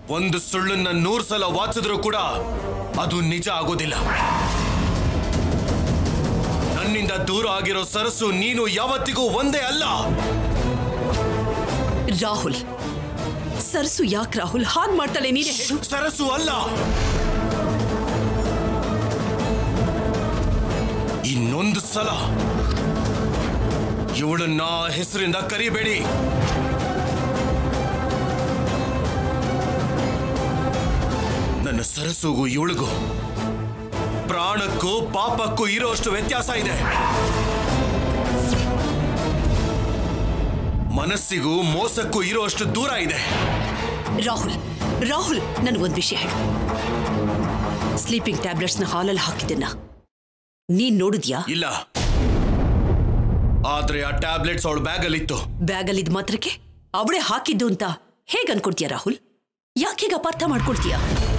ಒಂದು ಸುಳ್ಳನ್ನ ನೂರು ಸಲ ವಾಚಿದ್ರೂ ಕೂಡ ಅದು ನಿಜ ಆಗೋದಿಲ್ಲ ನನ್ನಿಂದ ದೂರ ಆಗಿರೋ ಸರಸು ನೀನು ಯಾವತ್ತಿಗೂ ಒಂದೇ ಅಲ್ಲ ರಾಹುಲ್ ಸರ್ಸು ಯಾಕೆ ರಾಹುಲ್ ಹಾಗ್ ಮಾಡ್ತಾಳೆ ನೀನೇ ಹೇಳು ಸರಸು ಅಲ್ಲ ಇನ್ನೊಂದು ಸಲ ಇವಳನ್ನ ಆ ಹೆಸರಿಂದ ಕರಿಬೇಡಿ ನನ್ನ ಸರಸುಗೂ ಇವಳಿಗೂ ಪ್ರಾಣಕ್ಕೂ ಪಾಪಕ್ಕೂ ಇರೋಷ್ಟು ವ್ಯತ್ಯಾಸ ಇದೆ ಮನಸ್ಸಿಗೂ ಮೋಸಕ್ಕೂ ಇರೋಷ್ಟು ದೂರ ಇದೆ ರಾಹುಲ್ ರಾಹುಲ್ ನನಗೊಂದು ವಿಷಯ ಹೇಳು ಸ್ಲೀಪಿಂಗ್ ಟ್ಯಾಬ್ಲೆಟ್ಸ್ನ ಹಾಲಲ್ಲಿ ಹಾಕಿದ್ದನ್ನ ನೀನ್ ನೋಡಿದ್ಯಾ ಇಲ್ಲ ಆದ್ರೆ ಆ ಟ್ಯಾಬ್ಲೆಟ್ಸ್ ಅವಳ ಬ್ಯಾಗಲ್ಲಿತ್ತು ಬ್ಯಾಗಲ್ಲಿದ್ ಮಾತ್ರಕ್ಕೆ ಅವಳೇ ಹಾಕಿದ್ದು ಅಂತ ಹೇಗ್ ಅನ್ಕೊಳ್ತೀಯ ರಾಹುಲ್ ಯಾಕೆ ಹೀಗೆ ಅಪಾರ್ಥ ಮಾಡ್ಕೊಳ್ತೀಯ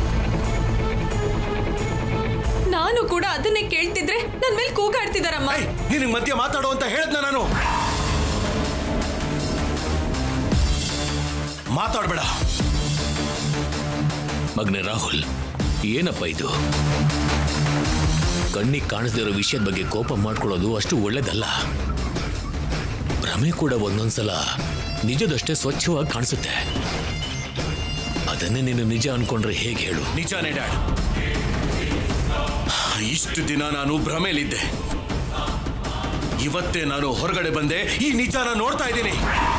ನಾನು ಕೂಡ ಅದನ್ನೇ ಕೇಳ್ತಿದ್ರೆ ನನ್ ಮೇಲೆ ಕೂಗಾಡ್ತಿದಾರಮ್ಮ ಏಯ್, ನಿನಗ್ ಮಧ್ಯ ಮಾತಾಡು ಅಂತ ಹೇಳದ್ನ ನಾನು ಮಾತಾಡ್ಬೇಡ ಮಗನೇ ರಾಹುಲ್ ಏನಪ್ಪ ಇದು ಕಣ್ಣಿಗೆ ಕಾಣಿಸದೇ ಇರೋ ವಿಷಯದ ಬಗ್ಗೆ ಕೋಪ ಮಾಡ್ಕೊಳ್ಳೋದು ಅಷ್ಟು ಒಳ್ಳೇದಲ್ಲ ಭ್ರಮೆ ಕೂಡ ಒಂದೊಂದ್ಸಲ ನಿಜದಷ್ಟೇ ಸ್ವಚ್ಛವಾಗಿ ಕಾಣಿಸುತ್ತೆ ಅದನ್ನೇ ನೀನು ನಿಜ ಅನ್ಕೊಂಡ್ರೆ ಹೇಗೆ ಹೇಳು ನಿಜಾನೇ ಡ್ಯಾಡ್ ಇಷ್ಟು ದಿನ ನಾನು ಭ್ರಮೇಲಿದ್ದೆ ಇವತ್ತೇ ನಾನು ಹೊರಗಡೆ ಬಂದೆ ಈ ನಿಜಾನ ನೋಡ್ತಾ ಇದ್ದೀನಿ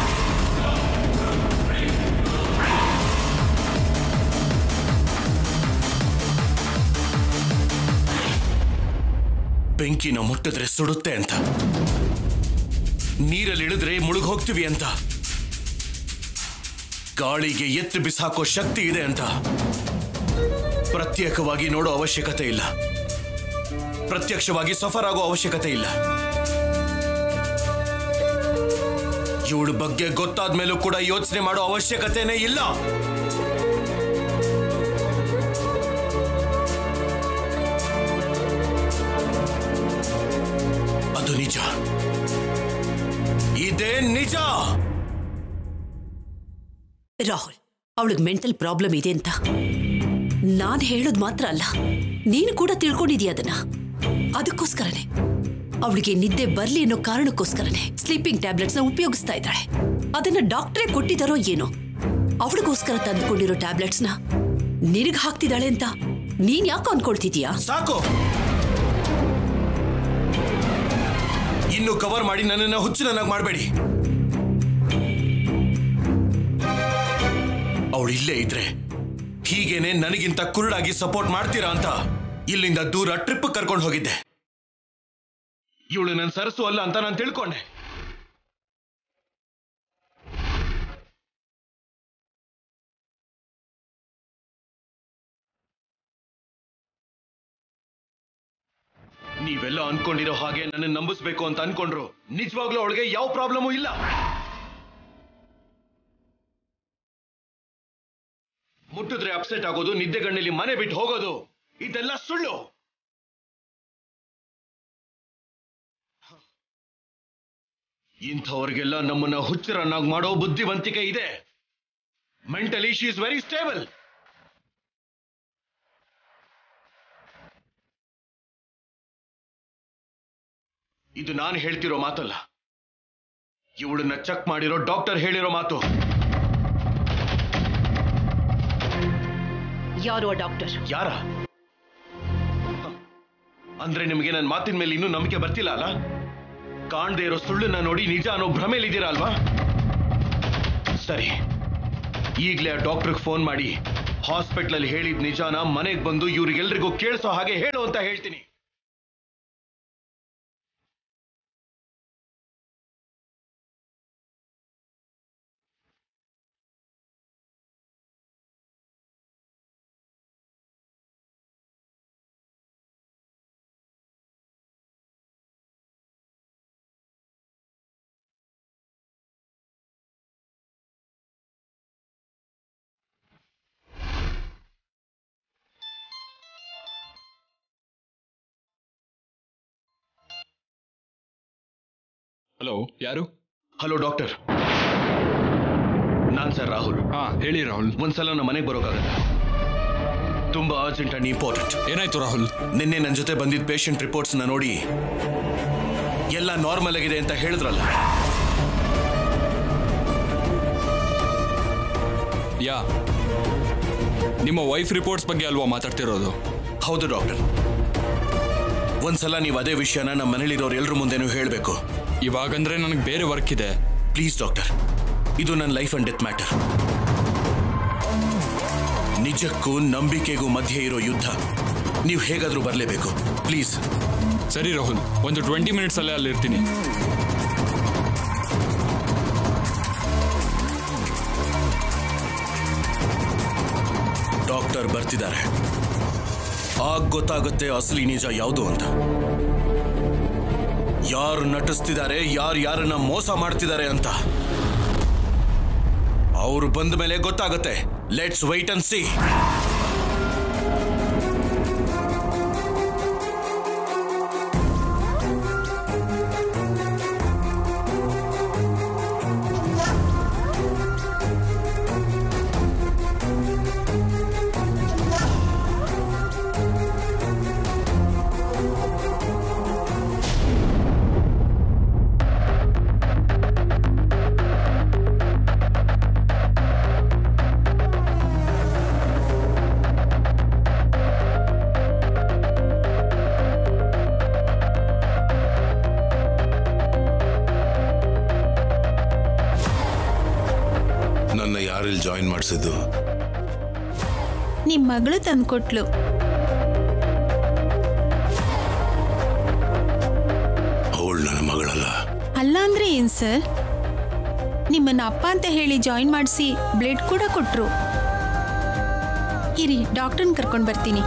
ಬೆಂಕಿನ ಮುಟ್ಟಿದ್ರೆ ಸುಡುತ್ತೆ ಅಂತ ನೀರಲ್ಲಿ ಇಳಿದ್ರೆ ಮುಳುಗ್ ಹೋಗ್ತೀವಿ ಅಂತ ಗಾಳಿಗೆ ಎತ್ತು ಬಿಸಾಕೋ ಶಕ್ತಿ ಇದೆ ಅಂತ ಪ್ರತ್ಯೇಕವಾಗಿ ನೋಡೋ ಅವಶ್ಯಕತೆ ಇಲ್ಲ ಪ್ರತ್ಯಕ್ಷವಾಗಿ ಸಫರ್ ಆಗೋ ಅವಶ್ಯಕತೆ ಇಲ್ಲ ಇವಳ ಬಗ್ಗೆ ಗೊತ್ತಾದ ಮೇಲೂ ಕೂಡ ಯೋಚನೆ ಮಾಡೋ ಅವಶ್ಯಕತೆನೇ ಇಲ್ಲ ಅದು ನಿಜ ಇದೇ ನಿಜ ರಾಹುಲ್ ಅವಳಿಗೆ ಮೆಂಟಲ್ ಪ್ರಾಬ್ಲಮ್ ಇದೆ ಅಂತ ನಾನ್ ಹೇಳೋದ್ ಮಾತ್ರ ಅಲ್ಲ ನೀನು ಕೂಡ ತಿಳ್ಕೊಂಡಿದೀಯ ಅದನ್ನ ಅದಕ್ಕೋಸ್ಕರನೇ ಅವಳಿಗೆ ನಿದ್ದೆ ಬರ್ಲಿ ಅನ್ನೋ ಕಾರಣಕ್ಕೋಸ್ಕರನೇ ಸ್ಲೀಪಿಂಗ್ ಟ್ಯಾಬ್ಲೆಟ್ಸ್ ನ ಉಪಯೋಗಿಸ್ತಾ ಇದ್ದಾಳೆ ಅದನ್ನ ಡಾಕ್ಟ್ರೇ ಕೊಟ್ಟಿದಾರೋ ಏನೋ ಅವಳಿಗೋಸ್ಕರ ತಂದುಕೊಂಡಿರೋ ಟ್ಯಾಬ್ಲೆಟ್ಸ್ ನ ನಿನಗ್ ಹಾಕ್ತಿದ್ದಾಳೆ ಅಂತ ನೀನ್ ಯಾಕೋ ಅನ್ಕೊಳ್ತಿದೀಯಾ ಸಾಕು ಇನ್ನು ಕವರ್ ಮಾಡಿ ನನ್ನನ್ನು ಹುಚ್ಚುನನ್ನಾಗಿ ಮಾಡಬೇಡಿ ಅವಳು ಇಲ್ಲೇ ಇದ್ರೆ ಹೀಗೇನೆ ನನಗಿಂತ ಕುರುಡಾಗಿ ಸಪೋರ್ಟ್ ಮಾಡ್ತೀರಾ ಅಂತ ಇಲ್ಲಿಂದ ದೂರ ಟ್ರಿಪ್ ಕರ್ಕೊಂಡು ಹೋಗಿದ್ದೆ ಇವಳು ನನ್ನ ಸರಸು ಅಲ್ಲ ಅಂತ ನಾನು ತಿಳ್ಕೊಂಡೆ ನೀವೆಲ್ಲ ಅನ್ಕೊಂಡಿರೋ ಹಾಗೆ ನನ್ನ ನಂಬಿಸ್ಬೇಕು ಅಂತ ಅನ್ಕೊಂಡ್ರು ನಿಜವಾಗ್ಲೂ ಅವಳಿಗೆ ಯಾವ ಪ್ರಾಬ್ಲಮೂ ಇಲ್ಲ ಮುಟ್ಟಿದ್ರೆ ಅಪ್ಸೆಟ್ ಆಗೋದು ನಿದ್ದೆಗಣ್ಣಲ್ಲಿ ಮನೆ ಬಿಟ್ಟು ಹೋಗೋದು ಇದೆಲ್ಲ ಸುಳ್ಳು ಇಂಥವ್ರಿಗೆಲ್ಲ ನಮ್ಮನ್ನ ಹುಚ್ಚರನ್ನಾಗಿ ಮಾಡೋ ಬುದ್ಧಿವಂತಿಕೆ ಇದೆ mentally she is very stable ಇದು ನಾನು ಹೇಳ್ತಿರೋ ಮಾತಲ್ಲ ಇವಳನ್ನ ಚೆಕ್ ಮಾಡಿರೋ ಡಾಕ್ಟರ್ ಹೇಳಿರೋ ಮಾತು ಯಾರೋ ಡಾಕ್ಟರ್ ಯಾರ ಹ. ಅಂದ್ರೆ ನಿಮಗೆ ನನ್ನ ಮಾತಿನ ಮೇಲೆ ಇನ್ನೂ ನಂಬಿಕೆ ಬರ್ತಿಲ್ಲ ಅಲ್ಲ ಕಾಣದೇ ಇರೋ ಸುಳ್ಳನ್ನ ನೋಡಿ ನಿಜ ಅನ್ನೋ ಭ್ರಮೆಲಿದ್ದೀರಾ ಅಲ್ವಾ ಸರಿ ಈಗಲೇ ಆ ಡಾಕ್ಟರ್ಗೆ ಫೋನ್ ಮಾಡಿ ಹಾಸ್ಪಿಟ್ಲಲ್ಲಿ ಹೇಳಿದ ನಿಜಾನ ಮನೆಗೆ ಬಂದು ಇವ್ರಿಗೆಲ್ರಿಗೂ ಕೇಳಿಸೋ ಹಾಗೆ ಹೇಳು ಅಂತ ಹೇಳ್ತೀನಿ ಹಲೋ ಯಾರು ಹಲೋ ಡಾಕ್ಟರ್ ನಾನ್ ಸರ್ ರಾಹುಲ್ ಹಾ ಹೇಳಿ ರಾಹುಲ್ ಒಂದ್ಸಲ ನಮ್ಮ ಮನೆಗೆ ಬರೋಕ್ಕಾಗತ್ತ ತುಂಬಾ ಅರ್ಜೆಂಟ್ ಅಂಡ್ ಇಂಪಾರ್ಟೆಂಟ್ ಏನಾಯ್ತು ರಾಹುಲ್ ನಿನ್ನೆ ನನ್ನ ಜೊತೆ ಬಂದಿದ್ದ ಪೇಷಂಟ್ ರಿಪೋರ್ಟ್ಸ್ ನ ನೋಡಿ ಎಲ್ಲ ನಾರ್ಮಲ್ ಆಗಿದೆ ಅಂತ ಹೇಳಿದ್ರಲ್ಲ ಯಾ ನಿಮ್ಮ ವೈಫ್ ರಿಪೋರ್ಟ್ಸ್ ಬಗ್ಗೆ ಅಲ್ವಾ ಮಾತಾಡ್ತಿರೋದು ಹೌದು ಡಾಕ್ಟರ್ ಒಂದ್ಸಲ ನೀವು ಅದೇ ವಿಷಯನ ನಮ್ಮ ಮನೇಲಿರೋರು ಎಲ್ರ ಮುಂದೆನೂ ಹೇಳಬೇಕು ಇವಾಗಂದ್ರೆ ನನಗೆ ಬೇರೆ ವರ್ಕ್ ಇದೆ ಪ್ಲೀಸ್ ಡಾಕ್ಟರ್ ಇದು ನನ್ನ ಲೈಫ್ ಅಂಡ್ ಡೆತ್ ಮ್ಯಾಟರ್ ನಿಜಕ್ಕೂ ನಂಬಿಕೆಗೂ ಮಧ್ಯೆ ಇರೋ ಯುದ್ಧ ನೀವು ಹೇಗಾದ್ರೂ ಬರಲೇಬೇಕು ಪ್ಲೀಸ್ ಸರಿ ರಾಹುಲ್ ಒಂದು ಟ್ವೆಂಟಿ ಮಿನಿಟ್ಸ್ ಅಲ್ಲೇ ಅಲ್ಲಿರ್ತೀನಿ ಡಾಕ್ಟರ್ ಬರ್ತಿದ್ದಾರೆ ಆಗ ಗೊತ್ತಾಗುತ್ತೆ ಅಸಲಿ ನಿಜ ಯಾವುದು ಅಂತ ಯಾರು ನಟಿಸ್ತಿದ್ದಾರೆ ಯಾರು ಯಾರನ್ನ ಮೋಸ ಮಾಡ್ತಿದ್ದಾರೆ ಅಂತ ಅವರು ಬಂದ ಮೇಲೆ ಗೊತ್ತಾಗುತ್ತೆ ಲೆಟ್ಸ್ ವೈಟ್ ಅಂಡ್ ಸಿ ನನ್ನ ಯಾರಿಲ್ಲಿ ಜಾಯಿನ್ ಮಾಡಿಸಿದ್ದು ನಿಮ್ ಮಗಳು ತಂದ್ಕೊಟ್ಲು ಅವಳು ನನ್ನ ಮಗಳಲ್ಲ ಅಲ್ಲ ಅಂದ್ರೆ ಏನ್ ಸರ್ ನಿಮ್ಮನ್ನ ಅಪ್ಪ ಅಂತ ಹೇಳಿ ಜಾಯಿನ್ ಮಾಡಿಸಿ ಬ್ಲಡ್ ಕೂಡ ಕೊಟ್ರು ಇರಿ ಡಾಕ್ಟರ್ನ ಕರ್ಕೊಂಡು ಬರ್ತೀನಿ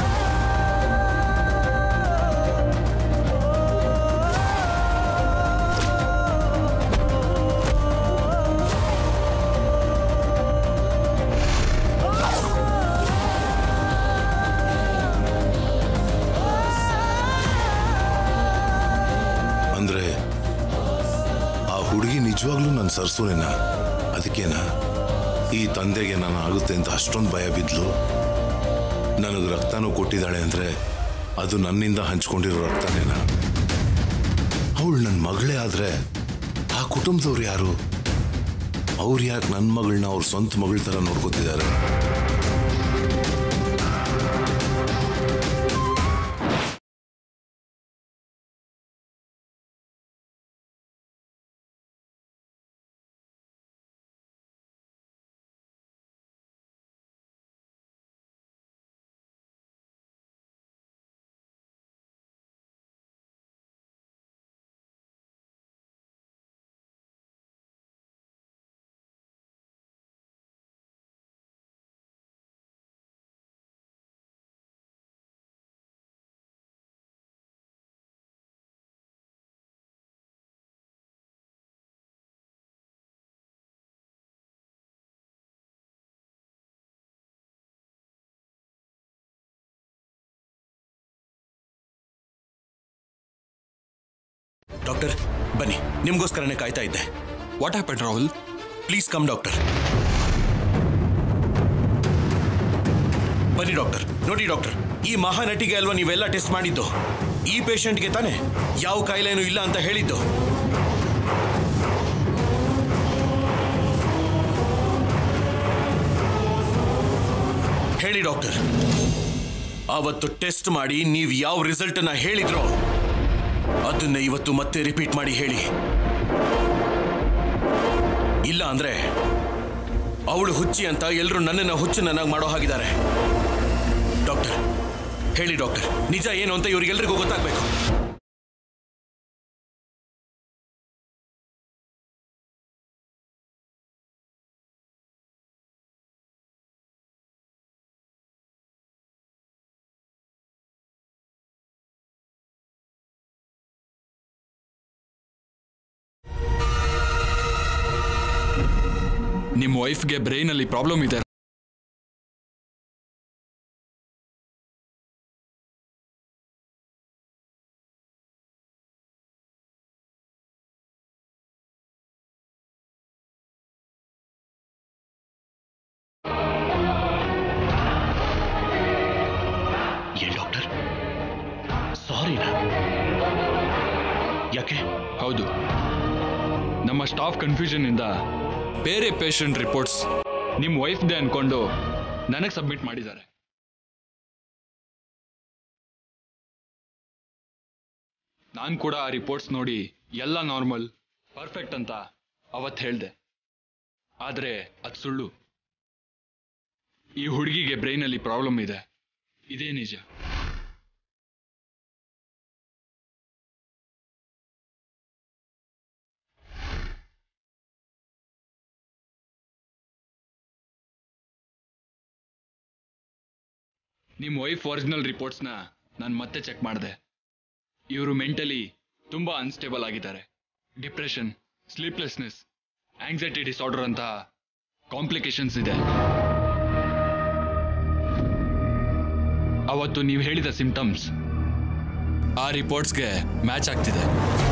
ಅಂದ್ರೆ ಆ ಹುಡುಗಿ ನಿಜವಾಗ್ಲೂ ನನ್ನ ಸರ್ಸುನೇನ ಅದಕ್ಕೇನಾ ಈ ತಂದೆಗೆ ನಾನು ಆಗುತ್ತೆ ಅಂತ ಅಷ್ಟೊಂದು ಭಯ ಬಿದ್ಲು ನನಗೆ ರಕ್ತನೂ ಕೊಟ್ಟಿದ್ದಾಳೆ ಅಂದ್ರೆ ಅದು ನನ್ನಿಂದ ಹಂಚ್ಕೊಂಡಿರೋ ರಕ್ತನೇನಾ ಅವಳು ನನ್ನ ಮಗಳೇ ಆದ್ರೆ ಆ ಕುಟುಂಬದವ್ರು ಯಾರು ಅವ್ರು ಯಾಕೆ ನನ್ನ ಮಗಳನ್ನ ಅವ್ರ ಸ್ವಂತ ಮಗಳ ಥರ ನೋಡ್ಕೋತಿದ್ದಾರೆ ಡಾಕ್ಟರ್ ಬನ್ನಿ ನಿಮ್ಗೋಸ್ಕರನೇ ಕಾಯ್ತಾ ಇದ್ದೆ what happen Rahul please come doctor ಬನ್ನಿ ಡಾಕ್ಟರ್ ನೋಡಿ ಡಾಕ್ಟರ್ ಈ ಮಹಾನಟಿಗೆ ಅಲ್ವಾ ನೀವೆಲ್ಲ ಟೆಸ್ಟ್ ಮಾಡಿದ್ದು ಈ ಪೇಷಂಟ್ಗೆ ತಾನೆ ಯಾವ ಕಾಯಿಲೆನೂ ಇಲ್ಲ ಅಂತ ಹೇಳಿದ್ದು ಹೇಳಿ ಡಾಕ್ಟರ್ ಅವತ್ತು ಟೆಸ್ಟ್ ಮಾಡಿ ನೀವು ಯಾವ ರಿಸಲ್ಟ್ ಅನ್ನ ಹೇಳಿದ್ರೋ ಅದನ್ನ ಇವತ್ತು ಮತ್ತೆ ರಿಪೀಟ್ ಮಾಡಿ ಹೇಳಿ ಇಲ್ಲ ಅಂದ್ರೆ ಅವಳು ಹುಚ್ಚಿ ಅಂತ ಎಲ್ಲರೂ ನನ್ನನ್ನು ಹುಚ್ಚನನ್ನಾಗಿ ಮಾಡೋ ಹಾಗಿದ್ದಾರೆ ಡಾಕ್ಟರ್ ಹೇಳಿ ಡಾಕ್ಟರ್ ನಿಜ ಏನು ಅಂತ ಇವ್ರಿಗೆಲ್ರಿಗೂ ಗೊತ್ತಾಗ್ಬೇಕು ನಿಮ್ಮ ವೈಫ್ಗೆ ಬ್ರೈನಲ್ಲಿ ಪ್ರಾಬ್ಲಮ್ ಇದೆ ಸರಿನಾ ಯಾಕೆ ಹೌದು ನಮ್ಮ ಸ್ಟಾಫ್ ಕನ್ಫ್ಯೂಷನ್ ಇಂದ ಬೇರೆ ಪೇಷಂಟ್ ರಿಪೋರ್ಟ್ಸ್ ನಿಮ್ಮ ವೈಫ್ದೆ ಅನ್ಕೊಂಡು ನನಗೆ ಸಬ್ಮಿಟ್ ಮಾಡಿದ್ದಾರೆ ನಾನು ಕೂಡ ಆ ರಿಪೋರ್ಟ್ಸ್ ನೋಡಿ ಎಲ್ಲ ನಾರ್ಮಲ್ ಪರ್ಫೆಕ್ಟ್ ಅಂತ ಅವತ್ತು ಹೇಳ್ದೆ ಆದರೆ ಅದು ಸುಳ್ಳು ಈ ಹುಡುಗಿಗೆ ಬ್ರೈನಲ್ಲಿ ಪ್ರಾಬ್ಲಮ್ ಇದೆ ಇದೇ ನಿಜ ನಿಮ್ಮ ವೈಫ್ ಒರಿಜಿನಲ್ ರಿಪೋರ್ಟ್ಸ್ನ ನಾನು ಮತ್ತೆ ಚೆಕ್ ಮಾಡಿದೆ ಇವರು ಮೆಂಟಲಿ ತುಂಬಾ ಅನ್ಸ್ಟೇಬಲ್ ಆಗಿದ್ದಾರೆ ಡಿಪ್ರೆಷನ್ ಸ್ಲೀಪ್ಲೆಸ್ನೆಸ್ ಆಂಗ್ಸೈಟಿ ಡಿಸಾರ್ಡರ್ ಅಂತ ಕಾಂಪ್ಲಿಕೇಶನ್ಸ್ ಇದೆ ಅವತ್ತು ನೀವು ಹೇಳಿದ ಸಿಂಪ್ಟಮ್ಸ್ ಆ ರಿಪೋರ್ಟ್ಸ್ಗೆ ಮ್ಯಾಚ್ ಆಗ್ತಿದೆ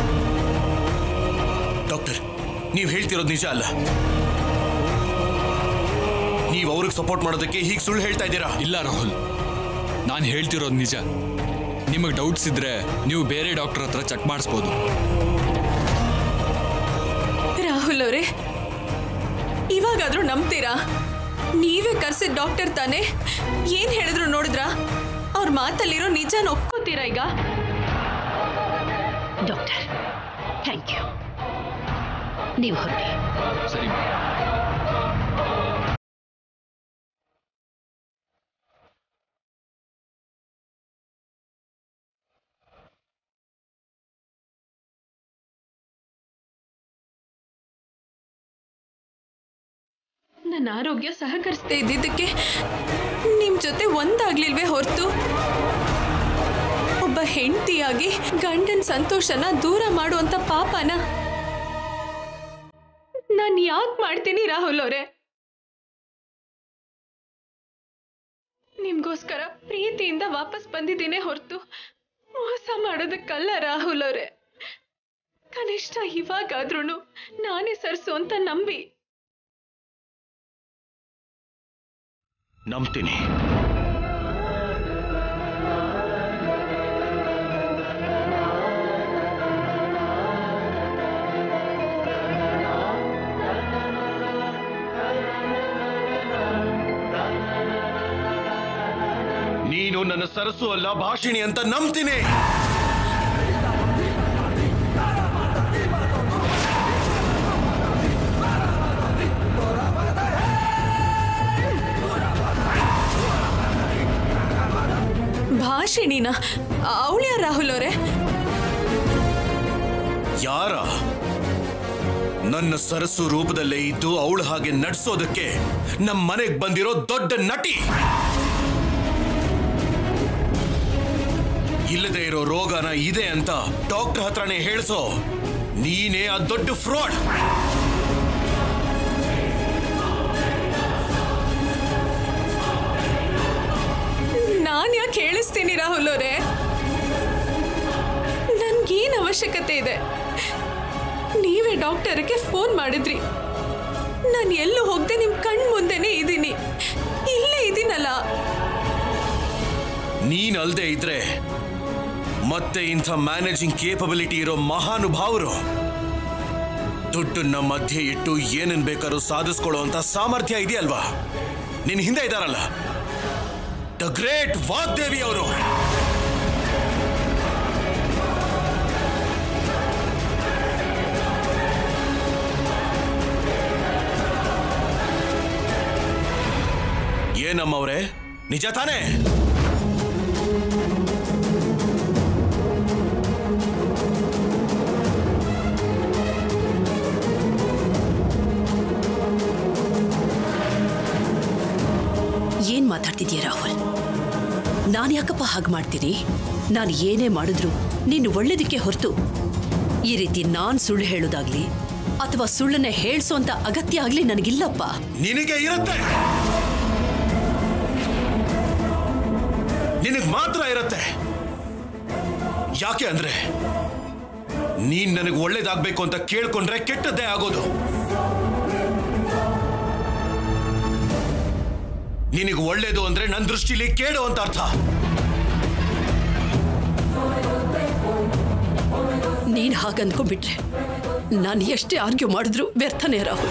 ಡಾಕ್ಟರ್ ನೀವು ಹೇಳ್ತಿರೋದು ನಿಜ ಅಲ್ಲ ನೀವು ಅವ್ರಿಗೆ ಸಪೋರ್ಟ್ ಮಾಡೋದಕ್ಕೆ ಹೀಗೆ ಸುಳ್ಳು ಹೇಳ್ತಾ ಇದ್ದೀರಾ ಇಲ್ಲ ರಾಹುಲ್ ನಾನು ಹೇಳ್ತಿರೋದು ನಿಜ ನಿಮಗೆ ಡೌಟ್ಸ್ ಇದ್ರೆ ನೀವು ಬೇರೆ ಡಾಕ್ಟರ್ ಹತ್ರ ಚೆಕ್ ಮಾಡಿಸ್ಬೋದು ರಾಹುಲ್ ಅವರೇ ಇವಾಗಾದ್ರೂ ನಂಬ್ತೀರಾ ನೀವೇ ಕರ್ಸಿದ ಡಾಕ್ಟರ್ ತಾನೇ ಏನ್ ಹೇಳಿದ್ರು ನೋಡಿದ್ರಾ ಅವ್ರ ಮಾತಲ್ಲಿರೋ ನಿಜಾನ ಒಪ್ಕೋತೀರಾ ಈಗ ಡಾಕ್ಟರ್ ಥ್ಯಾಂಕ್ ಯು ನೀವು ಹೊರಡಿ ಸರಿ ನನ್ನ ಆರೋಗ್ಯ ಸಹಕರಿಸದೇ ಇದ್ದಿದ್ದಕ್ಕೆ ನಿಮ್ ಜೊತೆ ಒಂದಾಗ್ಲಿಲ್ವೇ ಹೊರತು ಒಬ್ಬ ಹೆಂಡತಿಯಾಗಿ ಗಂಡನ್ ಸಂತೋಷನ ದೂರ ಮಾಡುವಂತ ಪಾಪನ ನಾನು ಯಾಕೆ ಮಾಡ್ತೀನಿ ರಾಹುಲ್ ಅವರೇ ನಿಮ್ಗೋಸ್ಕರ ಪ್ರೀತಿಯಿಂದ ವಾಪಸ್ ಬಂದಿದ್ದೇನೆ ಹೊರತು ಮೋಸ ಮಾಡೋದಕ್ಕಲ್ಲ ರಾಹುಲ್ ಅವರೇ ಕನಿಷ್ಠ ಇವಾಗಾದ್ರೂ ನಾನೇ ಸರ್ಸು ಅಂತ ನಂಬಿ ನಂಬ್ತೀನಿ ನೀನು ನನ್ನ ಸರಸು ಅಲ್ಲ ಭಾಷಿಣಿ ಅಂತ ನಂಬ್ತೀನಿ ಭಾಷಿಣಿನ ಅವಳ್ಯ ರಾಹುಲ್ ಅವರೇ ಯಾರ ನನ್ನ ಸರಸು ರೂಪದಲ್ಲೇ ಇದ್ದು ಅವಳ ಹಾಗೆ ನಡ್ಸೋದಕ್ಕೆ ನಮ್ಮ ಮನೆಗೆ ಬಂದಿರೋ ದೊಡ್ಡ ನಟಿ ಇಲ್ಲದೆ ಇರೋ ರೋಗನ ಇದೆ ಅಂತ ಡಾಕ್ಟರ್ ಹತ್ರನೇ ಹೇಳ್ಸೋ ನೀನೇ ಆ ದೊಡ್ಡ ಫ್ರಾಡ್ ನಾನ್ ಯಾಕೆ ಹೇಳಿಸ್ತೀನಿ ರಾಹುಲ್ ಅವರೇ ನನ್ಗೇನ್ ಅವಶ್ಯಕತೆ ಇದೆ ನೀವೇ ಡಾಕ್ಟರ್ಗೆ ಫೋನ್ ಮಾಡಿದ್ರಿ ನಾನು ಎಲ್ಲೂ ಹೋಗದೆ ನಿಮ್ ಕಣ್ ಮುಂದೆನೇ ಇದ್ದೀನಿ ಇಲ್ಲೇ ಇದ್ದೀನಲ್ಲ ನೀನ್ ಅಲ್ದೇ ಇದ್ರೆ ಮತ್ತೆ ಇಂಥ ಮ್ಯಾನೇಜಿಂಗ್ ಕೇಪಬಿಲಿಟಿ ಇರೋ ಮಹಾನುಭಾವರು ದುಡ್ಡನ್ನ ಮಧ್ಯೆ ಇಟ್ಟು ಏನನ್ ಬೇಕಾದ್ರೂ ಸಾಧಿಸ್ಕೊಳ್ಳೋ ಅಂತ ಸಾಮರ್ಥ್ಯ ಇದೆಯಲ್ವಾ ನಿನ್ ಹಿಂದೆ ಇದಾರಲ್ಲ ದ ಗ್ರೇಟ್ ವಾಗ್ದೇವಿ ಅವರು ಏನಮ್ಮವ್ರೆ ನಿಜ ತಾನೇ ಏನ್ ಮಾತಾಡ್ತಿದ್ಯಾ ರಾಹುಲ್ ನಾನು ಯಾಕಪ್ಪ ಹಾಗೆ ಮಾಡ್ತೀನಿ ನಾನು ಏನೇ ಮಾಡಿದ್ರು ನೀನು ಒಳ್ಳೇದಕ್ಕೆ ಹೊರತು ಈ ರೀತಿ ನಾನ್ ಸುಳ್ಳು ಹೇಳೋದಾಗ್ಲಿ ಅಥವಾ ಸುಳ್ಳನ್ನ ಹೇಳ್ಸೋಂತ ಅಗತ್ಯ ಆಗ್ಲಿ ನನಗಿಲ್ಲಪ್ಪ ನಿನಗೆ ಇರುತ್ತೆ ನಿನಗ್ ಮಾತ್ರ ಇರುತ್ತೆ ಯಾಕೆ ಅಂದ್ರೆ ನೀನ್ ನನಗೆ ಒಳ್ಳೇದಾಗ್ಬೇಕು ಅಂತ ಕೇಳ್ಕೊಂಡ್ರೆ ಕೆಟ್ಟದ್ದೇ ಆಗೋದು ನಿನಗೆ ಒಳ್ಳೇದು ಅಂದ್ರೆ ನನ್ನ ದೃಷ್ಟಿಲಿ ಕೇಡು ಅಂತ ಅರ್ಥ ನೀನ್ ಹಾಗಂದ್ಕೊಂಡ್ಬಿಟ್ರೆ ನಾನು ಎಷ್ಟೇ ಆರ್ಗ್ಯೂ ಮಾಡಿದ್ರು ವ್ಯರ್ಥನೇ ರಾಹುಲ್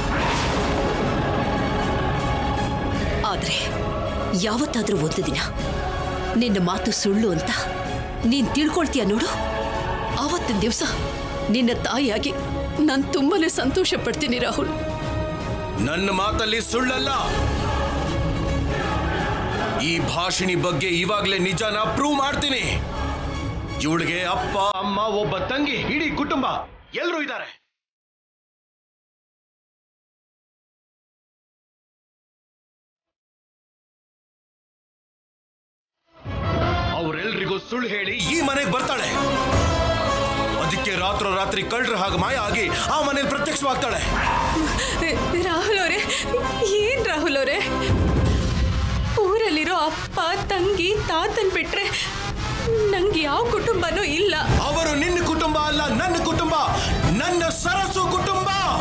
ಆದ್ರೆ ಯಾವತ್ತಾದ್ರೂ ಒಂದು ದಿನ ನಿನ್ನ ಮಾತು ಸುಳ್ಳು ಅಂತ ನೀನ್ ತಿಳ್ಕೊಳ್ತೀಯ ನೋಡು ಆವತ್ತಿನ ದಿವಸ ನಿನ್ನ ತಾಯಿಯಾಗಿ ನಾನು ತುಂಬಾನೇ ಸಂತೋಷ ಪಡ್ತೀನಿ ರಾಹುಲ್ ನನ್ನ ಮಾತಲ್ಲಿ ಸುಳ್ಳಲ್ಲ ಈ ಭಾಷಿಣಿ ಬಗ್ಗೆ ಇವಾಗ್ಲೇ ನಿಜಾನ ಪ್ರೂವ್ ಮಾಡ್ತೀನಿ ಇವಳಿಗೆ ಅಪ್ಪ ಅಮ್ಮ ಒಬ್ಬ ತಂಗಿ ಇಡೀ ಕುಟುಂಬ ಎಲ್ಲರೂ ಇದ್ದಾರೆ ಅವರೆಲ್ರಿಗೂ ಸುಳ್ಳು ಹೇಳಿ ಈ ಮನೆಗೆ ಬರ್ತಾಳೆ ಅದಕ್ಕೆ ರಾತ್ರೋ ರಾತ್ರಿ ಕಳ್ರ ಹಾಗೆ ಮಾಯ ಆಗಿ ಆ ಮನೇಲಿ ಪ್ರತ್ಯಕ್ಷವಾಗ್ತಾಳೆ ರಾಹುಲ್ ಅವರೇ ಏನ್ ರಾಹುಲ್ ಅವರೇ ಊರಲ್ಲಿರೋ ಅಪ್ಪ ತಂಗಿ ತಾತನ್ ಬಿಟ್ರೆ ನಂಗೆ ಯಾವ ಕುಟುಂಬನೂ ಇಲ್ಲ ಅವರು ನಿನ್ನ ಕುಟುಂಬ ಅಲ್ಲ ನನ್ನ ಕುಟುಂಬ ನನ್ನ ಸರಸು ಕುಟುಂಬ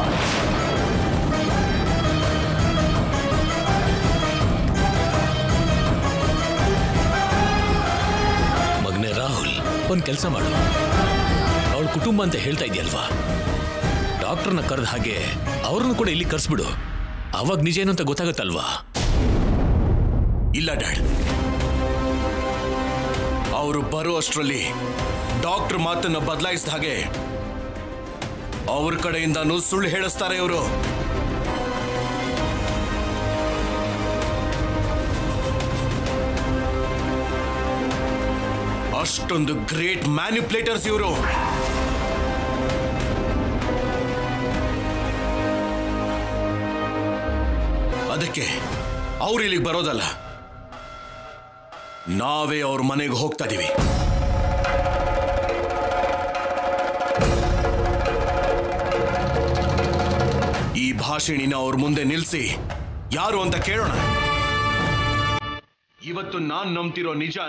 ಮಗನೇ ರಾಹುಲ್ ಒಂದ್ ಕೆಲಸ ಮಾಡು ಅವಳ ಕುಟುಂಬ ಅಂತ ಹೇಳ್ತಾ ಇದೆಯಲ್ವಾ ಡಾಕ್ಟರ್ನ ಕರೆದ ಹಾಗೆ ಅವ್ರನ್ನ ಕೂಡ ಇಲ್ಲಿ ಕರ್ಸ್ಬಿಡು ಅವಾಗ ನಿಜ ಏನು ಅಂತ ಗೊತ್ತಾಗತ್ತಲ್ವಾ ಇಲ್ಲ ಡ್ಯಾಡ್ ಅವರು ಬರೋ ಅಷ್ಟರಲ್ಲಿ ಡಾಕ್ಟರ್ ಮಾತನ್ನ ಬದಲಾಯಿಸಿದ ಹಾಗೆ ಅವ್ರ ಕಡೆಯಿಂದನೂ ಸುಳ್ಳು ಹೇಳಿಸ್ತಾರೆ ಇವರು ಅಷ್ಟೊಂದು ಗ್ರೇಟ್ ಮ್ಯಾನಿಪ್ಯುಲೇಟರ್ಸ್ ಇವರು ಅದಕ್ಕೆ ಅವ್ರು ಇಲ್ಲಿಗೆ ಬರೋದಲ್ಲ ನಾವೇ ಅವ್ರ ಮನೆಗೆ ಹೋಗ್ತಾ ಇದೀವಿ ಈ ಭಾಷಣಿನ ಅವ್ರ ಮುಂದೆ ನಿಲ್ಸಿ ಯಾರು ಅಂತ ಕೇಳೋಣ ಇವತ್ತು ನಾನ್ ನಂಬ್ತಿರೋ ನಿಜಾನ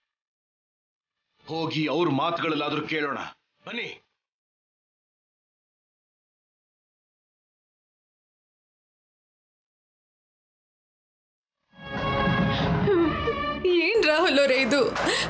ಹೋಗಿ ಅವ್ರ ಮಾತುಗಳಲ್ಲಾದ್ರೂ ಕೇಳೋಣ ಬನ್ನಿ ಏನ್ ರಾಹುಲ್ ಅವರೇ ಇದು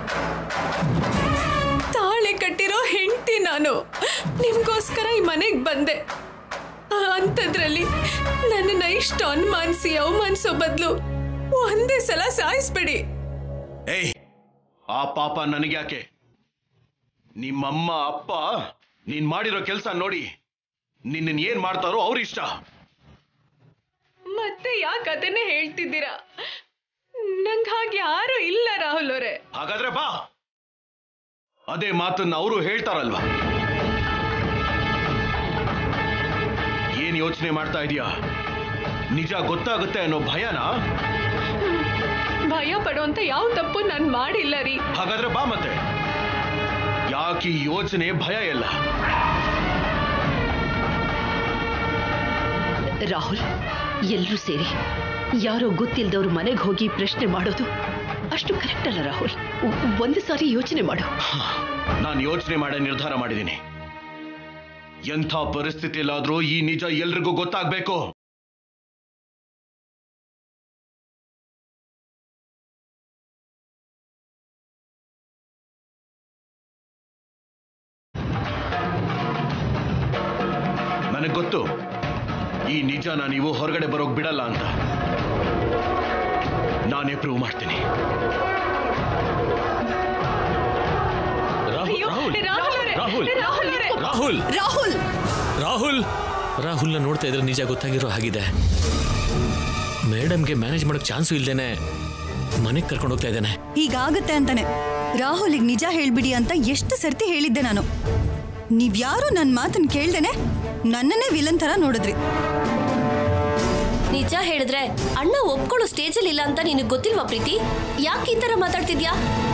ತಾಳೆ ಕಟ್ಟಿರೋ ಹೆಂಡತಿ ನಾನು ನಿಮ್ಗೋಸ್ಕರ ಈ ಮನೆಗೆ ಬಂದೆ ಅಂಥದ್ರಲ್ಲಿ ನನ್ನನ್ನ ಇಷ್ಟು ಅನುಮಾನಿಸಿ ಅವಮಾನಿಸೋ ಬದಲು ಒಂದೇ ಸಲ ಸಾಯಿಸ್ಬೇಡಿ ಏಯ್ ಆ ಪಾಪ ನನಗ್ಯಾಕೆ ನಿಮ್ಮಮ್ಮ ಅಪ್ಪ ನೀನ್ ಮಾಡಿರೋ ಕೆಲಸ ನೋಡಿ ನಿನ್ನ ಏನ್ ಮಾಡ್ತಾರೋ ಅವ್ರ ಇಷ್ಟ ಮತ್ತೆ ಯಾಕೆ ಅದನ್ನೇ ಹೇಳ್ತಿದ್ದೀರಾ ನಂಗೆ ಹಾಗೆ ಯಾರು ಇಲ್ಲ ರಾಹುಲ್ ಅವರೇ ಹಾಗಾದ್ರೆ ಬಾ ಅದೇ ಮಾತನ್ನ ಅವರು ಹೇಳ್ತಾರಲ್ವಾ ಏನ್ ಯೋಚನೆ ಮಾಡ್ತಾ ಇದೀಯಾ ನಿಜ ಗೊತ್ತಾಗುತ್ತೆ ಅನ್ನೋ ಭಯನಾ ಭಯ ಪಡುವಂತ ಯಾವ ತಪ್ಪು ನಾನು ಮಾಡಿಲ್ಲ ರೀ ಹಾಗಾದ್ರೆ ಬಾ ಮತ್ತೆ ಯಾಕೆ ಈ ಯೋಚನೆ ಭಯ ಎಲ್ಲ ರಾಹುಲ್ ಎಲ್ಲರೂ ಸೇರಿ ಯಾರೋ ಗೊತ್ತಿಲ್ಲದವ್ರ ಮನೆಗೆ ಹೋಗಿ ಪ್ರಶ್ನೆ ಮಾಡೋದು ಅಷ್ಟು ಕರೆಕ್ಟ್ ಅಲ್ಲ ರಾಹುಲ್ ಒ- ಒಂದು ಸಾರಿ ಯೋಚನೆ ಮಾಡು ನಾನು ಯೋಚನೆ ಮಾಡೋ ನಿರ್ಧಾರ ಮಾಡಿದ್ದೀನಿ ಎಂಥ ಪರಿಸ್ಥಿತಿಯಲ್ಲಾದ್ರೂ ಈ ನಿಜ ಎಲ್ರಿಗೂ ಗೊತ್ತಾಗ್ಬೇಕು ನನಗೆ ಗೊತ್ತು ಈ ನಿಜನ ನೀವು ಹೊರಗಡೆ ಬರೋಕ್ ಬಿಡಲ್ಲ ಅಂತ ನಾನೇ ಪ್ರೂವ್ ಮಾಡ್ತೀನಿ ರಾಹುಲ್ ಅಯ್ಯೋ, ರಾಹುಲ್ ರಾಹುಲ್ ಅವರೇ, ರಾಹುಲ್ ರಾಹುಲ್ ಅವರೇ. ರಾಹುಲ್ ರಾಹುಲ್ ರಾಹುಲ್ ರಾಹುಲ್ನ ನೋಡ್ತಾ ಇದ್ರೆ ನಿಜ ಗೊತ್ತಾಗಿರೋ ಹಾಗಿದೆ ಮೇಡಮ್ಗೆ ಮ್ಯಾನೇಜ್ ಮಾಡಕ್ ಚಾನ್ಸು ಇಲ್ದೇನೆ ಮನೆಗೆ ಕರ್ಕೊಂಡು ಹೋಗ್ತಾ ಇದ್ದಾನೆ ಹೀಗಾಗುತ್ತೆ ಅಂತಾನೆ ರಾಹುಲಿಗೆ ನಿಜ ಹೇಳ್ಬಿಡಿ ಅಂತ ಎಷ್ಟು ಸರ್ತಿ ಹೇಳಿದ್ದೆ ನಾನು ನೀವ್ಯಾರು ನನ್ನ ಮಾತನ್ನ ಕೇಳ್ದೇನೆ ನನ್ನನ್ನೇ ವಿಲನ್ ಥರ ನೋಡಿದ್ರಿ ನಿಜ ಹೇಳಿದ್ರೆ ಅಣ್ಣ ಒಪ್ಕೊಳ್ಳೋ ಸ್ಟೇಜಲ್ಲಿ ಇಲ್ಲ ಅಂತ ನಿನಗೆ ಗೊತ್ತಿಲ್ವಾ ಪ್ರೀತಿ ಯಾಕೆ ಈ ತರ ಮಾತಾಡ್ತಿದ್ಯಾ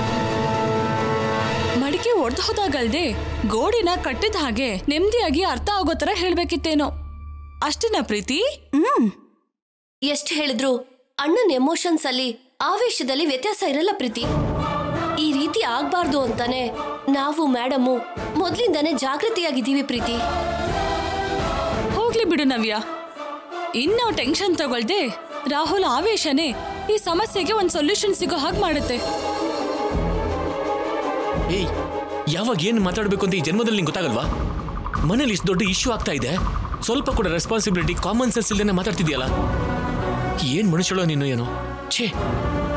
ಮಡಿಕೆ ಒಡೆದು ಹೋದಾಗಲ್ದೆ ಗೋಡಿನ ಕಟ್ಟಿದ ಹಾಗೆ ನೆಮ್ಮದಿಯಾಗಿ ಅರ್ಥ ಆಗೋ ತರ ಹೇಳ್ಬೇಕಿತ್ತೇನೋ ಅಷ್ಟೇನಾ ಪ್ರೀತಿ ಹ್ಮ್ ಎಷ್ಟು ಹೇಳಿದ್ರು ಅಣ್ಣನ ಎಮೋಷನ್ಸ್ ಅಲ್ಲಿ ಆವೇಶದಲ್ಲಿ ವ್ಯತ್ಯಾಸ ಇರಲ್ಲ ಪ್ರೀತಿ ಈ ರೀತಿ ಆಗ್ಬಾರ್ದು ಅಂತಾನೆ ನಾವು ಮೇಡಮು ಮೊದ್ಲಿಂದಾನೇ ಜಾಗೃತಿಯಾಗಿದ್ದೀವಿ ಪ್ರೀತಿ ಹೋಗ್ಲಿ ಬಿಡು ನವ್ಯ ಇನ್ನು ಟೆನ್ಷನ್ ತಗೊಳ್ದೆ ರಾಹುಲ್ ಆವೇಶನೇ ಈ ಸಮಸ್ಯೆಗೆ ಒಂದ್ ಸೊಲ್ಯೂಷನ್ ಸಿಗೋ ಹಾಗೆ ಮಾಡುತ್ತೆ ಏಯ್ ಯಾವಾಗ ಏನು ಮಾತಾಡಬೇಕು ಅಂತ ಈ ಜನ್ಮದಲ್ಲಿ ನಿಂಗೆ ಗೊತ್ತಾಗಲ್ವಾ ಮನೇಲಿ ಇಷ್ಟು ದೊಡ್ಡ ಇಶ್ಯೂ ಆಗ್ತಾ ಇದೆ ಸ್ವಲ್ಪ ಕೂಡ ರೆಸ್ಪಾನ್ಸಿಬಿಲಿಟಿ ಕಾಮನ್ ಸೆನ್ಸ್ ಇಲ್ದೇನೆ ಮಾತಾಡ್ತಿದ್ಯಲ್ಲ ಏನ್ ಮನುಷ್ಯಳೋ ನೀನು ಏನೋ ಛೇ